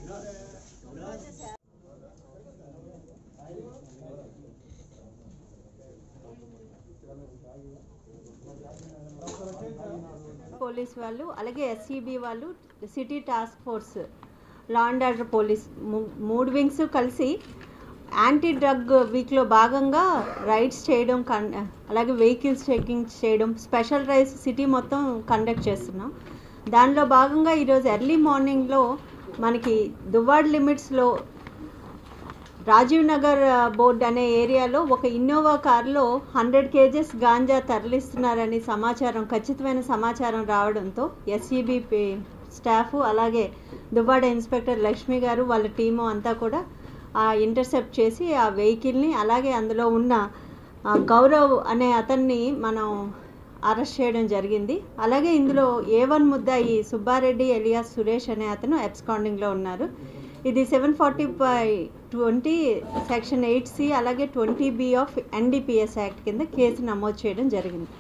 Police వాళ్ళు అలాగే SCB వాళ్ళు city task force law and order police ము- మూడు వింగ్స్ కలిసి యాంటీ డ్రగ్ వీక్లో భాగంగా రైడ్స్ చేయడం కన్ అలాగే వెహికల్స్ చెకింగ్ చేయడం స్పెషల్ రైడ్స్ సిటీ మొత్తం కండక్ట్ చేస్తున్నాం దానిలో భాగంగా ఈరోజు ఎర్లీ మార్నింగ్లో మనకి దువ్వాడ్ లిమిట్స్లో రాజీవ్ నగర్ ఆ, బోర్డ్ అనే ఏరియాలో ఒక ఇన్నోవా కారులో హండ్రెడ్ కేజెస్ గాంజా తరలిస్తున్నారని సమాచారం ఖచ్చితమైన సమాచారం రావడంతో ఎస్ఈబి స్టాఫ్ అలాగే దువ్వాడ ఇన్స్పెక్టర్ లక్ష్మి గారు వాళ్ళ టీము అంతా కూడా ఆ ఇంటర్సెప్ట్ చేసి ఆ వెహికల్ని అలాగే అందులో ఉన్న ఆ, గౌరవ్ అనే అతన్ని మనం అరెస్ట్ చేయడం జరిగింది అలాగే ఇందులో ఏ వన్ ముద్దాయి సుబ్బారెడ్డి ఎలియాస్ సురేష్ అనే అతను అబ్స్కాండింగ్లో ఉన్నారు ఇది seven forty by twenty section eight C అలాగే twenty B of NDPS act కింద కేసు నమోదు చేయడం జరిగింది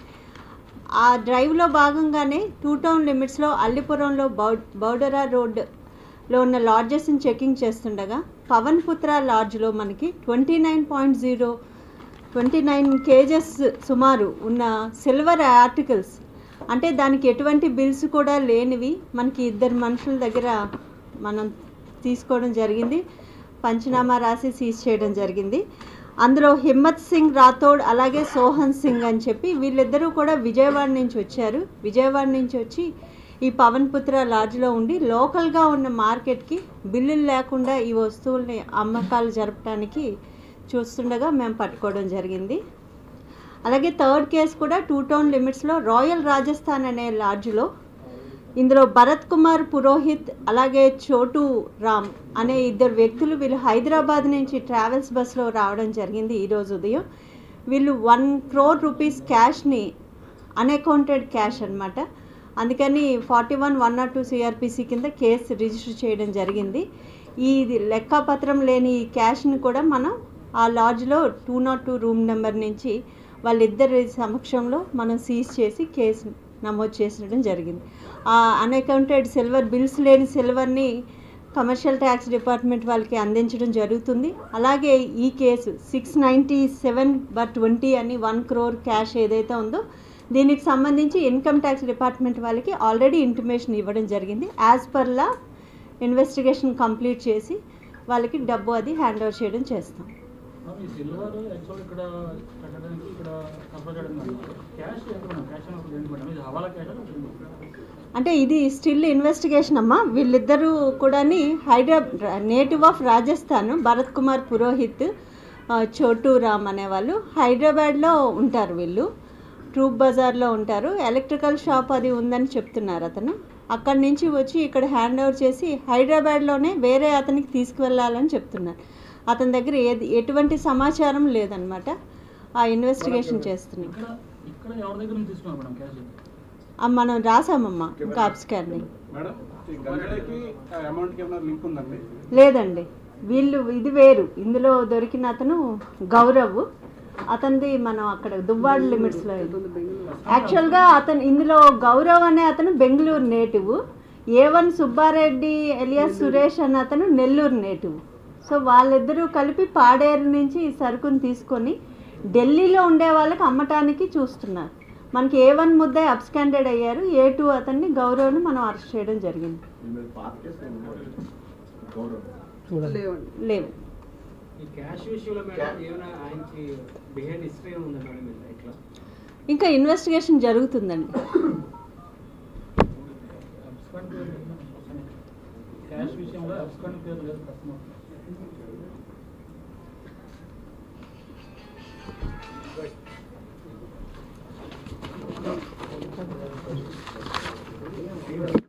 ఆ డ్రైవ్లో భాగంగానే టూ టౌన్ లిమిట్స్లో అల్లిపురంలో బౌ బౌడరా రోడ్లో ఉన్న లాడ్జెస్ని చెకింగ్ చేస్తుండగా పవన్ పుత్ర లాడ్జ్లో మనకి twenty nine point zero twenty nine kgs సుమారు ఉన్న సిల్వర్ ఆర్టికల్స్ అంటే దానికి ఎటువంటి బిల్స్ కూడా లేనివి మనకి ఇద్దరు మనుషుల దగ్గర మనం తీసుకోవడం జరిగింది పంచనామా రాసి సీజ్ చేయడం జరిగింది అందులో హిమ్మత్ సింగ్ రాథోడ్ అలాగే సోహన్ సింగ్ అని చెప్పి వీళ్ళిద్దరూ కూడా విజయవాడ నుంచి వచ్చారు విజయవాడ నుంచి వచ్చి ఈ పవన్ పుత్ర లాడ్జ్లో ఉండి లోకల్గా ఉన్న మార్కెట్కి బిల్లులు లేకుండా ఈ వస్తువుల్ని అమ్మకాలు జరపడానికి చూస్తుండగా మేము పట్టుకోవడం జరిగింది అలాగే థర్డ్ కేసు కూడా టూ టౌన్ లిమిట్స్లో రాయల్ రాజస్థాన్ అనే లాడ్జ్లో ఇందులో భరత్ కుమార్ పురోహిత్ అలాగే చోటు రామ్ అనే ఇద్దరు వ్యక్తులు వీళ్ళు హైదరాబాద్ నుంచి ట్రావెల్స్ బస్సులో రావడం జరిగింది ఈరోజు ఉదయం వీళ్ళు వన్ క్రోర్ రూపీస్ క్యాష్ని అన్అకౌంటెడ్ క్యాష్ అన్నమాట అందుకని forty one one nought two CrPC కింద కేసు రిజిస్టర్ చేయడం జరిగింది ఈ లెక్కపత్రం లేని ఈ క్యాష్ని కూడా మనం ఆ లాడ్జ్లో two nought two room number నుంచి వాళ్ళిద్దరి సమక్షంలో మనం సీజ్ చేసి కేసు నమోదు చేసడం జరిగింది ఆ అన్అకౌంటెడ్ సిల్వర్ బిల్స్ లేని సిల్వర్ని కమర్షియల్ ట్యాక్స్ డిపార్ట్మెంట్ వాళ్ళకి అందించడం జరుగుతుంది అలాగే ఈ case six ninety seven but twenty అని వన్ క్రోర్ క్యాష్ ఏదైతే ఉందో దీనికి సంబంధించి ఇన్కమ్ ట్యాక్స్ డిపార్ట్మెంట్ వాళ్ళకి ఆల్రెడీ ఇంటిమేషన్ ఇవ్వడం జరిగింది as per law investigation complete చేసి వాళ్ళకి డబ్బు అది హ్యాండ్ ఓవర్ చేయడం చేస్తాం ఈ సిల్వర్ యాక్చువల్ ఇక్కడ కట్టడానికి ఇక్కడ కంపేర్ చేయడం క్యాష్ ఎంత మేడం క్యాష్ అన్నప్పుడు ఏంటి మేడం ఇది హవాలా క్యాష్ అంటే ఇది స్టిల్ ఇన్వెస్టిగేషన్ అమ్మా వీళ్ళిద్దరూ కూడాని హైదరా నేటివ్ ఆఫ్ రాజస్థాన్ భరత్ కుమార్ పురోహిత్ ఆ, చోటు రామ్ అనేవాళ్ళు హైదరాబాద్లో ఉంటారు వీళ్ళు ట్రూప్ బజార్లో ఉంటారు ఎలక్ట్రికల్ షాప్ అది ఉందని చెప్తున్నారు అతను అక్కడి నుంచి వచ్చి ఇక్కడ హ్యాండ్ ఓవర్ చేసి హైదరాబాద్లోనే వేరే అతనికి తీసుకువెళ్ళాలని చెప్తున్నారు అతని దగ్గర ఏది ఎటువంటి సమాచారం లేదనమాట ఆ ఇన్వెస్టిగేషన్ చేస్తున్నాం ఇక్కడ ఇక్కడ ఎవరి దగ్గర నుంచి తీసుకున్నారు మేడం క్యాష్ ఆ, మనం రాసామమ్మా కాప్స్ క్యార్ని మేడం ఈ గంజాయికి అమౌంట్కి ఏమైనా లింక్ ఉందండి లేదండి వీళ్ళు ఇది వేరు ఇందులో దొరికిన అతను గౌరవ్ అతనిది మనం అక్కడ దువ్వాడ లిమిట్స్లో యాక్చువల్గా అతను ఇందులో గౌరవ్ అనే అతను Bengaluru native A one Subbareddy alias Suresh అనే అతను నెల్లూరు నేటివ్ సో వాళ్ళిద్దరూ కలిపి పాడేరు నుంచి ఈ సరుకుని తీసుకొని ఢిల్లీలో ఉండే వాళ్ళకి అమ్మటానికి చూస్తున్నారు మనకి ఏ వన్ ముద్ద అబ్స్కాండెడ్ అయ్యారు ఏ టూ అతన్ని గౌరవ్ని మనం అరెస్ట్ చేయడం జరిగింది లేవు ఈ క్యాష్ విషయంలో మేడం ఏమైనా ఆయనకి బిహేవ్ హిస్టరీ ఉందా మేడం ఇలా ఇట్లా ఇంకా ఇన్వెస్టిగేషన్ జరుగుతుందండి అబ్స్కాండ్ పేరు క్యాష్ విషయంలో అబ్స్కాండ్ పేరు లేదు కస్టమర్ Good.